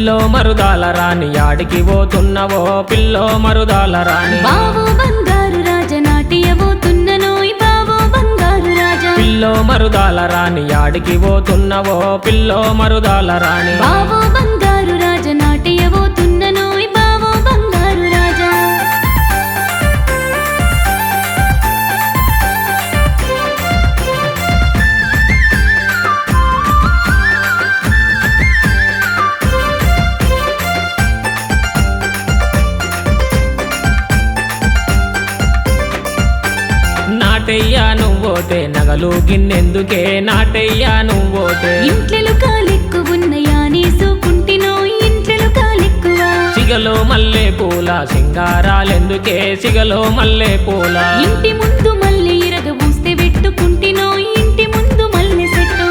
pillow మరుదాల రాని యాడికి పోతున్నవో pillow మరుదాల రాని బావో బంగారు రాజ నాట్యబోతున్ననోయ్ బావో బంగారు రాజా పిల్లో మరుదాల రాని యాడికి పోతున్నవో పిల్లో మరుదాల రాని బావో బంగారు రాజ నాట్యబోతున్ననోయ్ బావో బంగారు రాజా నాటయ్యా నువ్వోతే నగలు గిన్నెందుకే నాటయ్యా నువ్వోతే ఇంట్లెలు కాలెక్కువున్నయా నేసుకుంటినోయ్ ఇంట్లెలు కాలెక్కువ సిగలో మల్లె పూల సింగారాలెందుకే సిగలో మల్లె పూల ఇంటి ముందు మల్లె ఇరగ పూస్తే పెట్టుకుంటినోయ్ ఇంటి ముందు మల్లె చెట్టు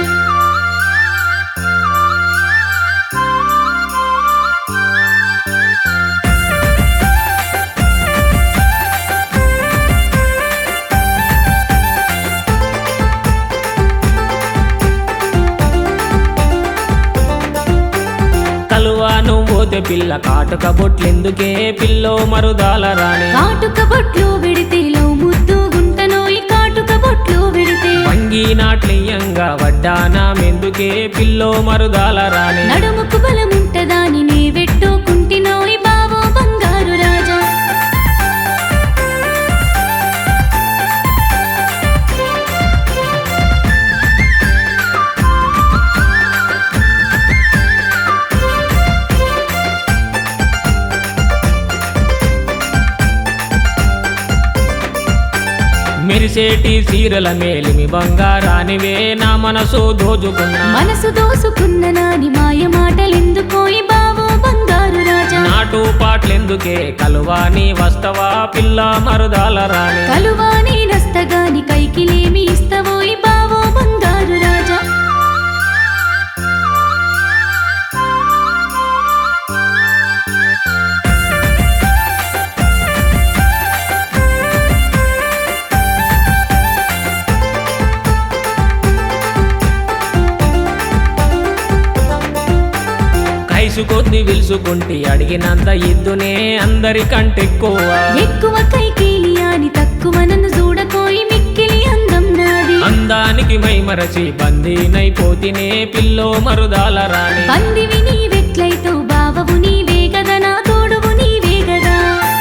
కలువా నువ్వోతే పిల్ల కాటుక బొట్లెందుకే పిల్లో మరుదాల రాని కాటుక బొట్లు వెడితే లో ముద్దు గుంటనోయ్ కాటుక బొట్లు వెడితే వంగి నాట్లియంగా వడ్డానా మెందుకే పిల్లో మరుదాల రాని నడుముకు బలముంటదాని నే వెట్టుకుంటినోయ్ బావో బంగారు రాజా మెరిసేటి సీరల మేలిమి బంగారానివే నా మనసు దోచుకున్నా మనసు దోసుకున్న నాని మాయ మాటలెందుకోయ్ బావో బంగారు రాజా నాటు పాటలెందుకే కలువాని వస్తవా పిల్ల మరుదాల రాని కలువాని నస్తగాని కైకిలేమి ఇస్తవోయ్ బావో బంగారు రాజా కైసు కొద్ది విలుసుకుంటి అడిగినంత ఇద్దునే అందరికంటెక్కువ ఎక్కువ కైకిలి అని తక్కువ నన్ను చూడకోయి మిక్కిలి అందం నాది అందానికి మైమరచి బందీనైపోతినే పిల్లో మరుదాల రాని పందివి నీవెట్లయితో బావవు నీవే గదా నా తోడువు నీవే గదా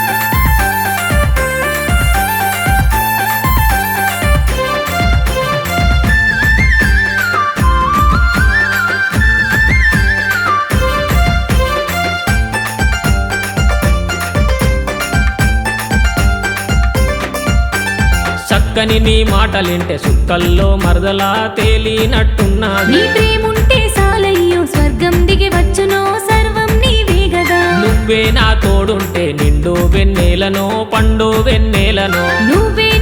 చక్కని నీ మాటలింటే సుక్కల్లో మరదలా తేలినట్టున్నది నీ ప్రేముంటే సాలయ్యో స్వర్గం దిగి వచ్చునో సర్వం నీవే గదా నువ్వే నా తోడుంటే నిండు వెన్నెలను పండు వెన్నెలను నువ్వే